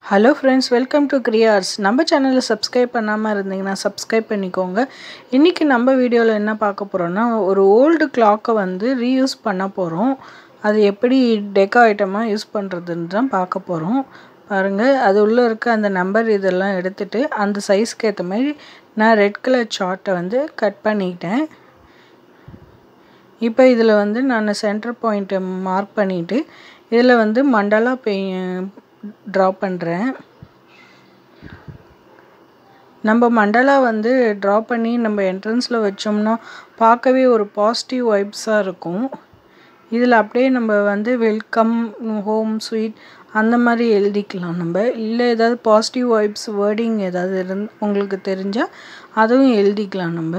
hello friends welcome to கிரியார்ஸ் நம்ம சேனலை சப்ஸ்கிரைப் பண்ணாமல் இருந்தீங்கன்னா சப்ஸ்கிரைப் பண்ணிக்கோங்க இன்றைக்கி நம்ம வீடியோவில் என்ன பார்க்க போகிறோன்னா ஒரு ஓல்டு கிளாக்கை வந்து ரீயூஸ் பண்ண போகிறோம் அது எப்படி டெக்கோ ஐட்டமாக யூஸ் பண்ணுறதுன்னு தான் பார்க்க போகிறோம் பாருங்கள் அது உள்ளே இருக்க அந்த நம்பர் இதெல்லாம் எடுத்துகிட்டு அந்த சைஸ்க்கு ஏற்ற மாதிரி நான் ரெட் கலர் சார்ட்டை வந்து கட் பண்ணிட்டேன் இப்போ இதில் வந்து நான் சென்டர் பாயிண்ட்டை மார்க் பண்ணிவிட்டு இதில் வந்து மண்டலா பெய் ட்ரா பண்ணுறேன் நம்ம மண்டலா வந்து ட்ரா பண்ணி நம்ம என்ட்ரன்ஸில் வச்சோம்னா பார்க்கவே ஒரு பாசிட்டிவ் வைப்ஸாக இருக்கும் இதில் அப்படியே நம்ம வந்து வெல்கம் ஹோம் ஸ்வீட் அந்த மாதிரி எழுதிக்கலாம் நம்ம இல்லை ஏதாவது பாசிட்டிவ் வைப்ஸ் வேர்டிங் ஏதாவது இருந் உங்களுக்கு தெரிஞ்சால் அதுவும் எழுதிக்கலாம் நம்ம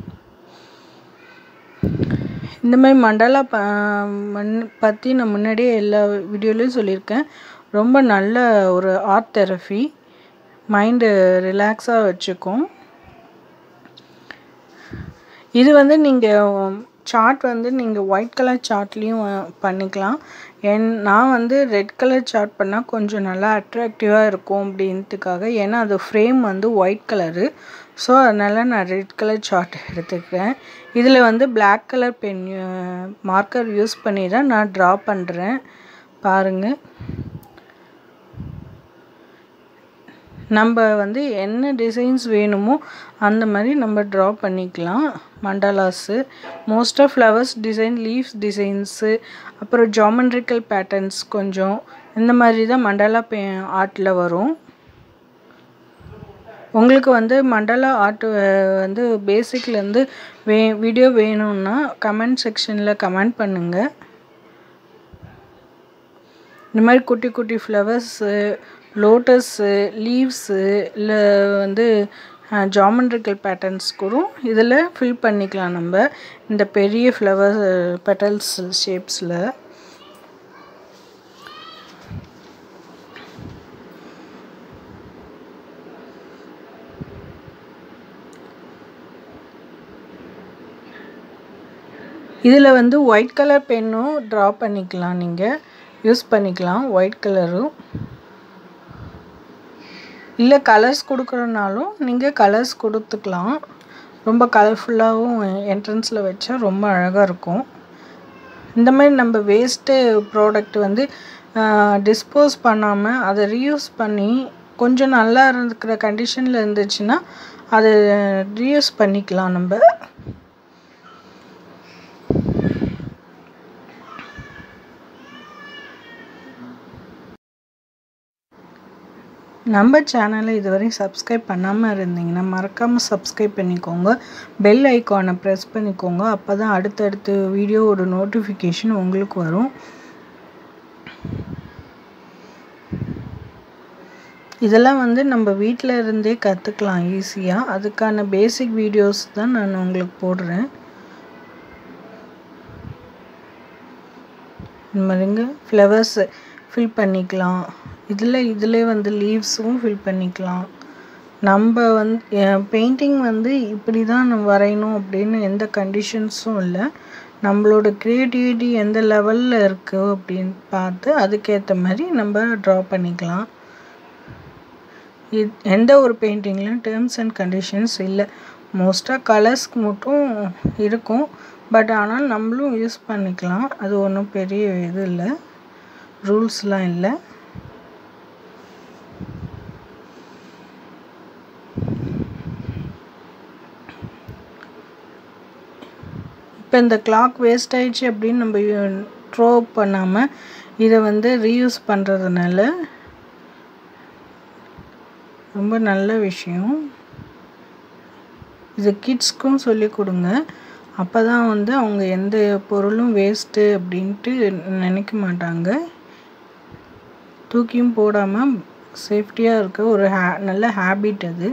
இந்த மாதிரி மண்டலா ப மண் பற்றி நான் முன்னாடியே எல்லா வீடியோலையும் சொல்லியிருக்கேன் ரொம்ப நல்ல ஒரு ஆர்ட் தெரபி மைண்டு ரிலாக்ஸாக வச்சுக்கும் இது வந்து நீங்கள் சார்ட் வந்து நீங்கள் ஒயிட் கலர் சார்ட்லேயும் பண்ணிக்கலாம் என் நான் வந்து ரெட் கலர் சார்ட் பண்ணால் கொஞ்சம் நல்லா அட்ராக்டிவாக இருக்கும் அப்படின்ட்டுக்காக ஏன்னா அது ஃப்ரேம் வந்து ஒயிட் கலரு ஸோ அதனால் நான் ரெட் கலர் சார்ட் எடுத்துக்கிறேன் இதில் வந்து black colour pen marker use பண்ணி தான் நான் ட்ரா பண்ணுறேன் பாருங்கள் நம்ம வந்து என்ன டிசைன்ஸ் வேணுமோ அந்த மாதிரி நம்ம ட்ரா பண்ணிக்கலாம் mandalas most of flowers design leaves designs அப்புறம் ஜாமெண்ட்ரிக்கல் பேட்டர்ன்ஸ் கொஞ்சம் இந்த மாதிரி தான் மண்டலா பே ஆர்ட்டில் வரும் உங்களுக்கு வந்து மண்டலா ஆர்ட் வந்து பேசிக்லேருந்து வே வீடியோ வேணும்னா கமெண்ட் செக்ஷனில் கமெண்ட் பண்ணுங்கள் இந்த மாதிரி குட்டி குட்டி ஃப்ளவர்ஸு லோட்டஸ்ஸு லீவ்ஸு இல்லை வந்து ஜாமெண்ட்ரிக்கல் பேட்டர்ன்ஸ் கூட இதில் ஃபில் பண்ணிக்கலாம் நம்ம இந்த பெரிய ஃப்ளவர் பெட்டல்ஸ் ஷேப்ஸில் இதில் வந்து ஒயிட் கலர் பென்னும் ட்ரா பண்ணிக்கலாம் நீங்கள் யூஸ் பண்ணிக்கலாம் ஒயிட் கலரும் இல்லை கலர்ஸ் கொடுக்குறனாலும் நீங்கள் கலர்ஸ் கொடுத்துக்கலாம் ரொம்ப கலர்ஃபுல்லாகவும் என்ட்ரன்ஸில் வச்சா ரொம்ப அழகாக இருக்கும் இந்த மாதிரி நம்ம வேஸ்ட்டு ப்ராடக்ட் வந்து டிஸ்போஸ் பண்ணாமல் அதை ரீயூஸ் பண்ணி கொஞ்சம் நல்லா இருக்கிற கண்டிஷனில் இருந்துச்சுன்னா அதை ரீயூஸ் பண்ணிக்கலாம் நம்ம நம்ம சேனலை இதுவரையும் சப்ஸ்கிரைப் பண்ணாமல் இருந்தீங்கன்னா மறக்காமல் சப்ஸ்கிரைப் பண்ணிக்கோங்க பெல் ஐக்கானை ப்ரெஸ் பண்ணிக்கோங்க அப்போ தான் அடுத்தடுத்து வீடியோவோட நோட்டிஃபிகேஷன் உங்களுக்கு வரும் இதெல்லாம் வந்து நம்ம வீட்டில் இருந்தே கற்றுக்கலாம் ஈஸியாக அதுக்கான பேசிக் வீடியோஸ் தான் நான் உங்களுக்கு போடுறேன் இந்த மாதிரிங்க ஃப்ளவர்ஸ் ஃபில் பண்ணிக்கலாம் இதில் இதில் வந்து லீவ்ஸும் ஃபில் பண்ணிக்கலாம் நம்ம வந்து பெயிண்டிங் வந்து இப்படி தான் நம்ம வரையணும் அப்படின்னு எந்த கண்டிஷன்ஸும் இல்லை நம்மளோட க்ரியேட்டிவிட்டி எந்த லெவலில் இருக்குது அப்படின்னு பார்த்து அதுக்கேற்ற மாதிரி நம்ம ட்ரா பண்ணிக்கலாம் எந்த ஒரு பெயிண்டிங்லையும் டேர்ம்ஸ் அண்ட் கண்டிஷன்ஸ் இல்லை மோஸ்ட்டாக கலர்ஸ்க்கு மட்டும் இருக்கும் பட் ஆனால் நம்மளும் யூஸ் பண்ணிக்கலாம் அது ஒன்றும் பெரிய இது இல்லை ரூல்ஸ்லாம் இல்லை இப்போ இந்த கிளாக் வேஸ்ட் ஆயிடுச்சு அப்படின்னு நம்ம த்ரோ பண்ணாமல் இதை வந்து ரீயூஸ் பண்ணுறதுனால ரொம்ப நல்ல விஷயம் இது கிட்ஸ்க்கும் சொல்லி கொடுங்க அப்போ தான் வந்து அவங்க எந்த பொருளும் வேஸ்ட்டு அப்படின்ட்டு நினைக்க மாட்டாங்க தூக்கியும் போடாமல் சேஃப்டியாக இருக்க ஒரு ஹே நல்ல ஹேபிட் அது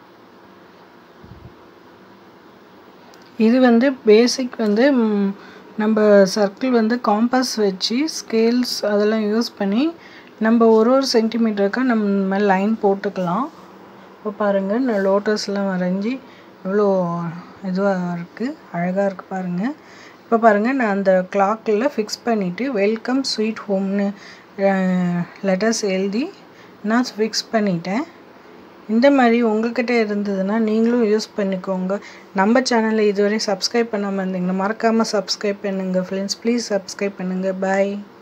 இது வந்து பேசிக் வந்து நம்ம சர்க்கிள் வந்து காம்பஸ் வச்சு ஸ்கேல்ஸ் அதெல்லாம் யூஸ் பண்ணி நம்ம ஒரு ஒரு சென்டிமீட்டருக்கு நம்ம லைன் போட்டுக்கலாம் இப்போ பாருங்கள் நான் லோட்டஸ்லாம் வரைஞ்சி எவ்வளோ இதுவாக இருக்குது அழகாக இருக்குது பாருங்கள் இப்போ பாருங்கள் நான் அந்த கிளாக்கில் ஃபிக்ஸ் பண்ணிவிட்டு வெல்கம் ஸ்வீட் ஹோம்னு லெட்டர்ஸ் எழுதி நான் ஃபிக்ஸ் பண்ணிட்டேன் இந்த மாதிரி உங்கள்கிட்ட இருந்ததுன்னா நீங்களும் யூஸ் பண்ணிக்கோங்க நம்ம சேனலை இதுவரை சப்ஸ்கிரைப் பண்ணாமல் இருந்தீங்கன்னா மறக்காமல் சப்ஸ்கிரைப் பண்ணுங்கள் ஃப்ரெண்ட்ஸ் ப்ளீஸ் சப்ஸ்கிரைப் பண்ணுங்கள் பாய்